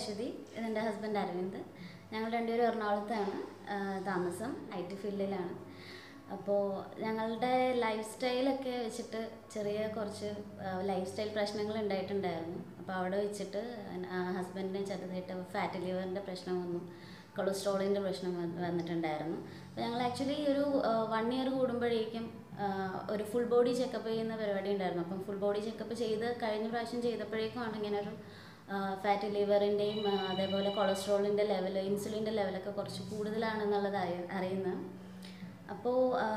അശ്വതി ഇതെൻ്റെ ഹസ്ബൻഡ് അരവിന്ദ് ഞങ്ങൾ രണ്ടുപേരും എറണാകുളത്താണ് ആ, താമസം ഐ ടി ഫീൽഡിലാണ് അപ്പോൾ ഞങ്ങളുടെ ലൈഫ് സ്റ്റൈലൊക്കെ വെച്ചിട്ട് ചെറിയ കുറച്ച് ലൈഫ് സ്റ്റൈൽ പ്രശ്നങ്ങൾ ഉണ്ടായിട്ടുണ്ടായിരുന്നു അപ്പോൾ അവിടെ വെച്ചിട്ട് ഹസ്ബൻഡിന് ചെറുതായിട്ട് ഫാറ്റ് ലിവറിൻ്റെ പ്രശ്നം വന്നു കൊളസ്ട്രോളിൻ്റെ പ്രശ്നം വന്ന് വന്നിട്ടുണ്ടായിരുന്നു അപ്പോൾ ഞങ്ങൾ ആക്ച്വലി ഒരു വൺ ഇയർ കൂടുമ്പോഴേക്കും ആ, ഒരു ഫുൾ ബോഡി ചെക്കപ്പ് ചെയ്യുന്ന പരിപാടി ഉണ്ടായിരുന്നു അപ്പം ഫുൾ ബോഡി ചെക്കപ്പ് ചെയ്ത് കഴിഞ്ഞ പ്രാവശ്യം ചെയ്തപ്പോഴേക്കുമാണ് ഇങ്ങനെ ഒരു ഫാറ്റ് ലിവറിൻ്റെയും അതേപോലെ കൊളസ്ട്രോളിൻ്റെ ലെവൽ ഇൻസുലിൻ്റെ ലെവലൊക്കെ കുറച്ച് കൂടുതലാണെന്നുള്ളത് അറിയ അറിയുന്നത് അപ്പോൾ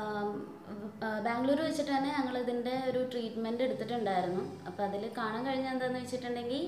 ബാംഗ്ലൂർ വെച്ചിട്ട് തന്നെ ഞങ്ങൾ ഇതിൻ്റെ ഒരു ട്രീറ്റ്മെൻറ്റ് എടുത്തിട്ടുണ്ടായിരുന്നു അപ്പോൾ അതിൽ കാണാൻ കഴിഞ്ഞ എന്താണെന്ന് വെച്ചിട്ടുണ്ടെങ്കിൽ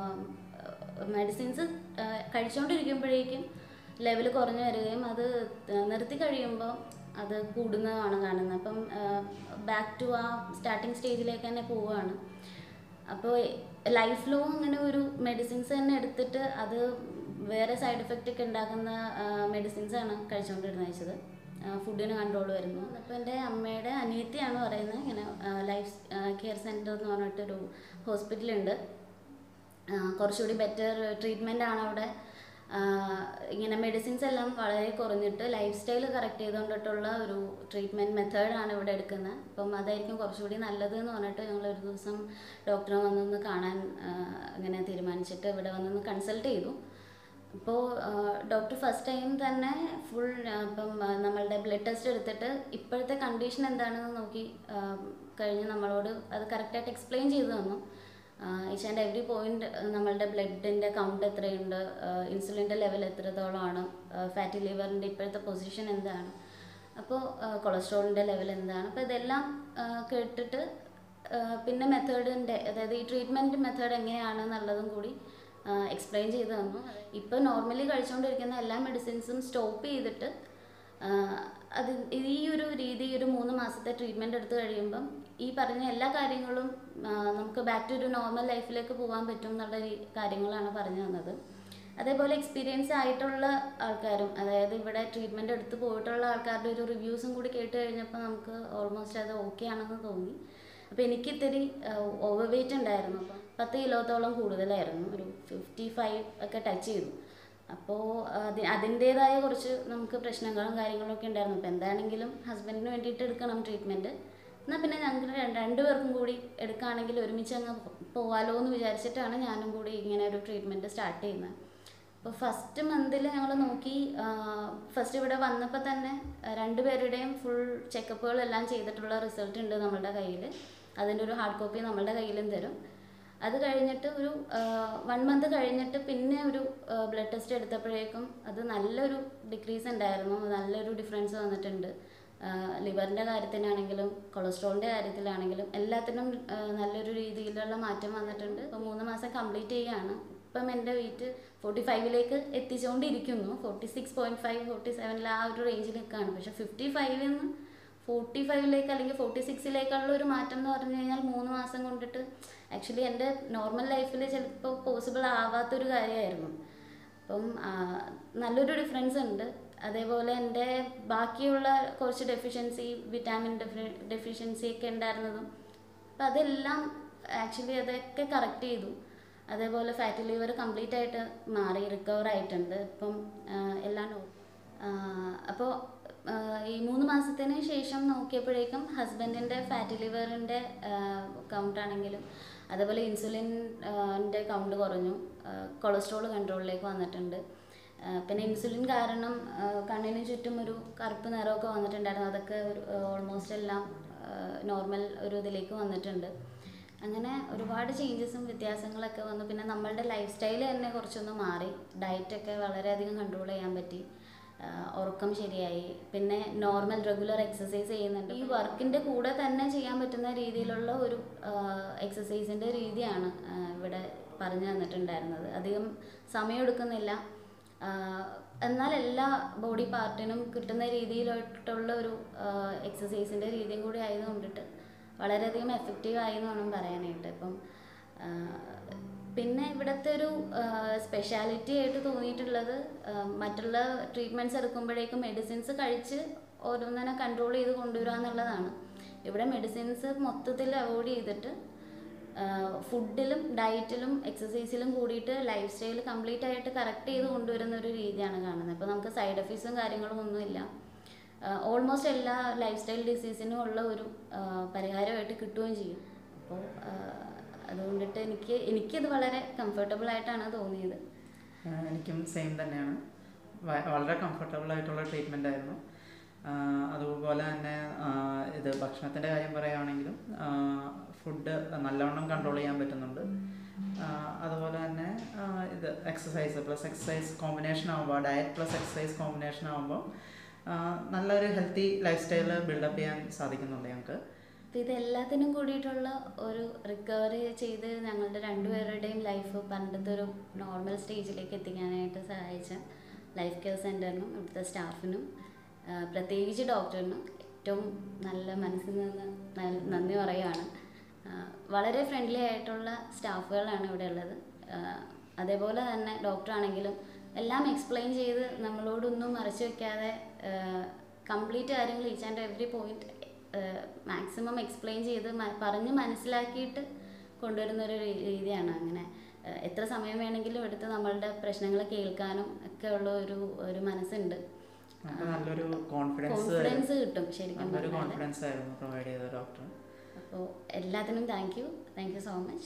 മെഡിസിൻസ് കഴിച്ചുകൊണ്ടിരിക്കുമ്പോഴേക്കും ലെവൽ കുറഞ്ഞു വരികയും അത് നിർത്തി കഴിയുമ്പോൾ അത് കൂടുന്നതാണ് കാണുന്നത് അപ്പം ബാക്ക് ടു ആ സ്റ്റാർട്ടിങ് സ്റ്റേജിലേക്ക് തന്നെ പോവുകയാണ് അപ്പോൾ ലൈഫ് ലോങ് അങ്ങനെ ഒരു മെഡിസിൻസ് തന്നെ എടുത്തിട്ട് അത് വേറെ സൈഡ് എഫക്റ്റ് ഒക്കെ ഉണ്ടാക്കുന്ന മെഡിസിൻസ് ആണ് കഴിച്ചുകൊണ്ടിരുന്നത് വെച്ചത് ഫുഡിന് കൺട്രോൾ വരുന്നു അപ്പോൾ എൻ്റെ അമ്മയുടെ അനിയത്തിയാണ് പറയുന്നത് ഇങ്ങനെ ലൈഫ് കെയർ സെൻറ്റർ എന്ന് പറഞ്ഞിട്ടൊരു ഹോസ്പിറ്റലുണ്ട് കുറച്ചുകൂടി ബെറ്റർ ട്രീറ്റ്മെൻ്റ് ആണ് അവിടെ ആഹ് ഇങ്ങനെ മെഡിസിൻസ് എല്ലാം വളരെ കുറഞ്ഞിട്ട് ലൈഫ് സ്റ്റൈൽ കറക്റ്റ് ചെയ്തുകൊണ്ടിട്ടുള്ള ഒരു ട്രീറ്റ്മെൻറ്റ് മെത്തേഡാണ് ഇവിടെ എടുക്കുന്നത് അപ്പം അതായിരിക്കും കുറച്ചുകൂടി നല്ലത് എന്ന് പറഞ്ഞിട്ട് ഞങ്ങൾ ഒരു ദിവസം ഡോക്ടറെ വന്നൊന്ന് കാണാൻ ആഹ് ഇങ്ങനെ തീരുമാനിച്ചിട്ട് ഇവിടെ വന്നൊന്ന് കൺസൾട്ട് ചെയ്തു അപ്പോൾ ഡോക്ടർ ഫസ്റ്റ് ടൈം തന്നെ ഫുൾ ഇപ്പം ആ, നമ്മളുടെ ബ്ലഡ് ടെസ്റ്റ് എടുത്തിട്ട് ഇപ്പോഴത്തെ കണ്ടീഷൻ എന്താണെന്ന് നോക്കി ആ, കഴിഞ്ഞ് നമ്മളോട് അത് കറക്റ്റായിട്ട് എക്സ്പ്ലെയിൻ ചെയ്തു തന്നു ഈച്ച് ആൻഡ് എവറി പോയിന്റ് നമ്മളുടെ ബ്ലഡിൻ്റെ കൗണ്ട് എത്രയുണ്ട് ഇൻസുലിൻ്റെ ലെവൽ എത്രത്തോളമാണ് ഫാറ്റി ലിവറിൻ്റെ ഇപ്പോഴത്തെ പൊസിഷൻ എന്താണ് അപ്പോൾ കൊളസ്ട്രോളിൻ്റെ ലെവൽ എന്താണ് അപ്പോൾ ഇതെല്ലാം ആ, കേട്ടിട്ട് ആ, പിന്നെ മെത്തേഡിൻ്റെ അതായത് ഈ ട്രീറ്റ്മെൻറ്റ് മെത്തേഡ് എങ്ങനെയാണ് എന്നുള്ളതും കൂടി എക്സ്പ്ലെയിൻ ചെയ്ത് തന്നു ഇപ്പോൾ നോർമലി കഴിച്ചുകൊണ്ടിരിക്കുന്ന എല്ലാ മെഡിസിൻസും സ്റ്റോപ്പ് ചെയ്തിട്ട് ആ, അത് ഈ ഒരു രീതി ഒരു മൂന്ന് മാസത്തെ ട്രീറ്റ്മെൻറ്റ് എടുത്തു കഴിയുമ്പം ഈ പറഞ്ഞ എല്ലാ കാര്യങ്ങളും ആ, നമുക്ക് ബാക്ക് ടു ഒരു നോർമൽ ലൈഫിലേക്ക് പോകാൻ പറ്റും എന്നുള്ള രീ- കാര്യങ്ങളാണ് പറഞ്ഞു തന്നത് അതേപോലെ എക്സ്പീരിയൻസ് ആയിട്ടുള്ള ആൾക്കാരും അതായത് ഇവിടെ ട്രീറ്റ്മെൻറ്റ് എടുത്ത് പോയിട്ടുള്ള ആൾക്കാരുടെ ഒരു റിവ്യൂസും കൂടി കേട്ട് കഴിഞ്ഞപ്പോൾ നമുക്ക് ഓൾമോസ്റ്റ് അത് ഓക്കെ ആണെന്ന് തോന്നി അപ്പോൾ എനിക്ക് ഇത്തിരി ഓവർ വെയിറ്റ് ഉണ്ടായിരുന്നു അപ്പം പത്ത് കിലോത്തോളം കൂടുതലായിരുന്നു ഒരു ഫിഫ്റ്റി ഫൈവ് ഒക്കെ ടച്ച് ചെയ്തു അപ്പോൾ അതി അതിൻ്റേതായ കുറച്ച് നമുക്ക് പ്രശ്നങ്ങളും കാര്യങ്ങളും ഒക്കെ ഉണ്ടായിരുന്നു അപ്പോൾ എന്താണെങ്കിലും ഹസ്ബൻഡിന് വേണ്ടിയിട്ട് എടുക്കണം ട്രീറ്റ്മെൻറ്റ് എന്നാൽ പിന്നെ ഞങ്ങൾക്ക് രണ്ട് രണ്ടുപേർക്കും കൂടി എടുക്കുകയാണെങ്കിൽ ഒരുമിച്ച് അങ്ങ് പോവാലോ എന്ന് വിചാരിച്ചിട്ടാണ് ഞാനും കൂടി ഇങ്ങനെ ഒരു ട്രീറ്റ്മെൻറ്റ് സ്റ്റാർട്ട് ചെയ്യുന്നത് അപ്പോൾ ഫസ്റ്റ് മന്തിൽ ഞങ്ങൾ നോക്കി ഫസ്റ്റ് ഇവിടെ വന്നപ്പോൾ തന്നെ ആ, രണ്ടുപേരുടെയും ഫുൾ ചെക്കപ്പുകളെല്ലാം ചെയ്തിട്ടുള്ള റിസൾട്ട് ഉണ്ട് നമ്മളുടെ കയ്യിൽ അതിൻ്റെ ഒരു ഹാർഡ് കോപ്പി നമ്മളുടെ കയ്യിലും തരും അത് കഴിഞ്ഞിട്ട് ഒരു വൺ മന്ത് കഴിഞ്ഞിട്ട് പിന്നെ ഒരു ബ്ലഡ് ടെസ്റ്റ് എടുത്തപ്പോഴേക്കും അത് നല്ലൊരു ഡിക്രീസ് ഉണ്ടായിരുന്നു നല്ലൊരു ഡിഫറൻസ് വന്നിട്ടുണ്ട് ലിവറിൻ്റെ കാര്യത്തിനാണെങ്കിലും കൊളസ്ട്രോളിൻ്റെ കാര്യത്തിലാണെങ്കിലും എല്ലാത്തിനും ആ, നല്ലൊരു രീതിയിലുള്ള മാറ്റം വന്നിട്ടുണ്ട് ഇപ്പോൾ മൂന്ന് മാസം കംപ്ലീറ്റ് ചെയ്യുകയാണ് ഇപ്പം എൻ്റെ വെയിറ്റ് ഫോർട്ടി ഫൈവിലേക്ക് എത്തിച്ചുകൊണ്ടിരിക്കുന്നു forty six point five forty സെവനിൽ ആ ഒരു റേഞ്ചിൽ നിൽക്കുകയാണ് പക്ഷേ ഫിഫ്റ്റി ഫൈവിൽ നിന്ന് ഫോർട്ടി ഫൈവിലേക്ക് അല്ലെങ്കിൽ ഫോർട്ടി സിക്സിലേക്കുള്ള ഒരു മാറ്റം എന്ന് പറഞ്ഞു കഴിഞ്ഞാൽ മൂന്ന് മാസം കൊണ്ടിട്ട് ആക്ച്വലി എൻ്റെ നോർമൽ ലൈഫിൽ ചിലപ്പോൾ പോസിബിൾ ആവാത്തൊരു കാര്യമായിരുന്നു അപ്പം ആ, നല്ലൊരു ഡിഫറൻസ് ഉണ്ട് അതേപോലെ എൻ്റെ ബാക്കിയുള്ള കുറച്ച് ഡെഫിഷ്യൻസി വിറ്റാമിൻ ഡെഫി ഡെഫിഷ്യൻസി ഒക്കെ ഉണ്ടായിരുന്നതും അപ്പം അതെല്ലാം ആക്ച്വലി അതൊക്കെ കറക്റ്റ് ചെയ്തു അതേപോലെ ഫാറ്റി ലിവർ കംപ്ലീറ്റ് ആയിട്ട് മാറി റിക്കവർ ആയിട്ടുണ്ട് ഇപ്പം ആ, എല്ലാം നോ അപ്പോൾ ഈ മൂന്ന് മാസത്തിന് ശേഷം നോക്കിയപ്പോഴേക്കും ഹസ്ബൻഡിൻ്റെ ഫാറ്റി ലിവറിൻ്റെ കൗണ്ട് ആണെങ്കിലും അതേപോലെ ഇൻസുലിൻ്റെ കൗണ്ട് കുറഞ്ഞു കൊളസ്ട്രോൾ കൺട്രോളിലേക്ക് വന്നിട്ടുണ്ട് ആ, പിന്നെ ഇൻസുലിൻ കാരണം ആ, കണ്ണിന് ചുറ്റും ഒരു കറുപ്പ് നിറമൊക്കെ വന്നിട്ടുണ്ടായിരുന്നു അതൊക്കെ ഒരു ഓൾമോസ്റ്റ് എല്ലാം നോർമൽ ഒരു ഇതിലേക്ക് വന്നിട്ടുണ്ട് അങ്ങനെ ഒരുപാട് ചേഞ്ചസും വ്യത്യാസങ്ങളൊക്കെ വന്നു പിന്നെ നമ്മളുടെ ലൈഫ് സ്റ്റൈൽ തന്നെ കുറച്ചൊന്ന് മാറി ഡയറ്റൊക്കെ വളരെയധികം കൺട്രോൾ ചെയ്യാൻ പറ്റി ആ, ഉറക്കം ശരിയായി പിന്നെ നോർമൽ റെഗുലർ എക്സസൈസ് ചെയ്യുന്നുണ്ട് ഈ വർക്കിൻ്റെ കൂടെ തന്നെ ചെയ്യാൻ പറ്റുന്ന രീതിയിലുള്ള ഒരു എക്സസൈസിൻ്റെ രീതിയാണ് ആ, ഇവിടെ പറഞ്ഞു തന്നിട്ടുണ്ടായിരുന്നത് അധികം സമയമെടുക്കുന്നില്ല ആ, എന്നാൽ എല്ലാ ബോഡി പാർട്ടിനും കിട്ടുന്ന രീതിയിലായിട്ടുള്ള ഒരു എക്സസൈസിൻ്റെ രീതിയും കൂടി ആയതുകൊണ്ടിട്ട് വളരെയധികം എഫക്റ്റീവ് ആയി എന്ന് വേണം പറയാനായിട്ട് ഇപ്പം ആ, പിന്നെ ഇവിടുത്തെ ഒരു സ്പെഷ്യാലിറ്റി ആയിട്ട് തോന്നിയിട്ടുള്ളത് ആ, മറ്റുള്ള ട്രീറ്റ്മെൻറ്റ്സ് എടുക്കുമ്പോഴേക്കും മെഡിസിൻസ് കഴിച്ച് ഓരോന്നിനെ കൺട്രോൾ ചെയ്ത് കൊണ്ടുവരിക എന്നുള്ളതാണ് ഇവിടെ മെഡിസിൻസ് മൊത്തത്തിൽ അവോയ്ഡ് ചെയ്തിട്ട് ഫുഡിലും ഡയറ്റിലും എക്സസൈസിലും കൂടിയിട്ട് ലൈഫ് സ്റ്റൈൽ കംപ്ലീറ്റ് ആയിട്ട് കറക്റ്റ് ചെയ്ത് കൊണ്ടുവരുന്ന ഒരു രീതിയാണ് കാണുന്നത് അപ്പോൾ നമുക്ക് സൈഡ് എഫക്ട്സും കാര്യങ്ങളും ഒന്നുമില്ല ഓൾമോസ്റ്റ് എല്ലാ ലൈഫ് സ്റ്റൈൽ ഡിസീസിനും ഉള്ള ഒരു ആ, പരിഹാരമായിട്ട് കിട്ടുകയും ചെയ്യും അപ്പോൾ അതുകൊണ്ടിട്ട് എനിക്ക് എനിക്കിത് വളരെ കംഫർട്ടബിൾ ആയിട്ടാണ് തോന്നിയത് ആ, എനിക്കും സെയിം തന്നെയാണ് വ- വളരെ കംഫർട്ടബിൾ ആയിട്ടുള്ള ട്രീറ്റ്മെൻ്റ് ആയിരുന്നു ആ, അതുപോലെ തന്നെ ആ, ഇത് ഭക്ഷണത്തിൻ്റെ കാര്യം പറയുകയാണെങ്കിലും ഫുഡ് നല്ലവണ്ണം കൺട്രോൾ ചെയ്യാൻ പറ്റുന്നുണ്ട് ആ, അതുപോലെ തന്നെ ആ, ഇത് എക്സസൈസ് പ്ലസ് എക്സസൈസ് കോമ്പിനേഷൻ ആകുമ്പോൾ ഡയറ്റ് പ്ലസ് എക്സസൈസ് കോമ്പിനേഷൻ ആകുമ്പോൾ നല്ലൊരു ഹെൽത്തി ലൈഫ് സ്റ്റൈൽ ബിൽഡപ്പ് ചെയ്യാൻ സാധിക്കുന്നുണ്ട് ഞങ്ങൾക്ക് അപ്പോൾ ഇതെല്ലാത്തിനും കൂടിയിട്ടുള്ള ഒരു റിക്കവറി ചെയ്ത് ഞങ്ങളുടെ രണ്ടുപേരുടെയും ലൈഫ് പണ്ടത്തെ ഒരു നോർമൽ സ്റ്റേജിലേക്ക് എത്തിക്കാനായിട്ട് സഹായിച്ച ലൈഫ് കെയർ സെൻറ്ററിനും ഇവിടുത്തെ സ്റ്റാഫിനും ആ, പ്രത്യേകിച്ച് ഡോക്ടറിനും ഏറ്റവും നല്ല മനസ്സിൽ നിന്ന് നൽ- നന്ദി പറയുകയാണ് ആ, വളരെ ഫ്രണ്ട്ലി ആയിട്ടുള്ള സ്റ്റാഫുകളാണ് ഇവിടെ ഉള്ളത് ആ, അതേപോലെ തന്നെ ഡോക്ടറാണെങ്കിലും എല്ലാം എക്സ്പ്ലെയിൻ ചെയ്ത് നമ്മളോടൊന്നും മറച്ചു വെക്കാതെ കംപ്ലീറ്റ് കാര്യങ്ങൾ each and every point maximum explain ചെയ്ത് മ- പറഞ്ഞ് മനസ്സിലാക്കിയിട്ട് കൊണ്ടുവരുന്ന ഒരു രീ- രീതിയാണ് അങ്ങനെ ആ, എത്ര സമയം വേണമെങ്കിലും എടുത്ത് നമ്മളുടെ പ്രശ്നങ്ങൾ കേൾക്കാനും ഒക്കെ ഉള്ള ഒരു ഒരു മനസ്സുണ്ട് നമുക്ക് നല്ലൊരു കോൺഫിഡൻസ് കോൺഫിഡൻസ് കിട്ടും ശരിക്കും നല്ലൊരു പറഞ്ഞാൽ കോൺഫിഡൻസ് ആയിരുന്നു പ്രൊവൈഡ് ചെയ്ത ഡോക്ടർ അപ്പോൾ എല്ലാത്തിനും thank you thank you so much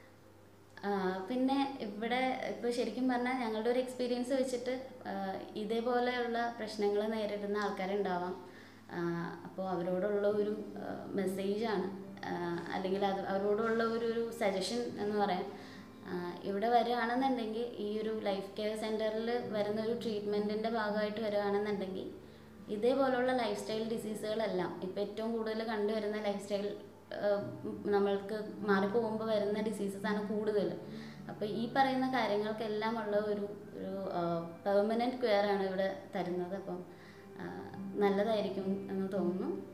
പിന്നെ ഇവിടെ ഇപ്പോൾ ശരിക്കും പറഞ്ഞാൽ ഞങ്ങളുടെ ഒരു എക്സ്പീരിയൻസ് വെച്ചിട്ട് ആ, ഇതേപോലെയുള്ള പ്രശ്നങ്ങൾ നേരിടുന്ന ആൾക്കാരുണ്ടാവാം അപ്പോൾ അവരോടുള്ള ഒരു മെസ്സേജാണ് അല്ലെങ്കിൽ അത് അവരോടുള്ള ഒരു ഒരു സജഷൻ എന്ന് പറയാം ആ, ഇവിടെ വരികയാണെന്നുണ്ടെങ്കിൽ ഈ ഒരു ലൈഫ് കെയർ സെൻറ്ററിൽ വരുന്ന ഒരു ട്രീറ്റ്മെൻറ്റിൻ്റെ ഭാഗമായിട്ട് വരികയാണെന്നുണ്ടെങ്കിൽ ഇതേപോലുള്ള ലൈഫ് സ്റ്റൈൽ ഡിസീസുകളെല്ലാം ഇപ്പം ഏറ്റവും കൂടുതൽ കണ്ടുവരുന്ന ലൈഫ് സ്റ്റൈൽ നമ്മൾക്ക് മാറിപ്പോകുമ്പോൾ വരുന്ന ഡിസീസസ് ആണ് കൂടുതൽ അപ്പോൾ ഈ പറയുന്ന കാര്യങ്ങൾക്കെല്ലാം ഉള്ള ഒരു ഒരു പെർമനൻറ്റ് കെയർ ആണ് ഇവിടെ തരുന്നത് അപ്പം ആ, നല്ലതായിരിക്കും എന്ന് തോന്നുന്നു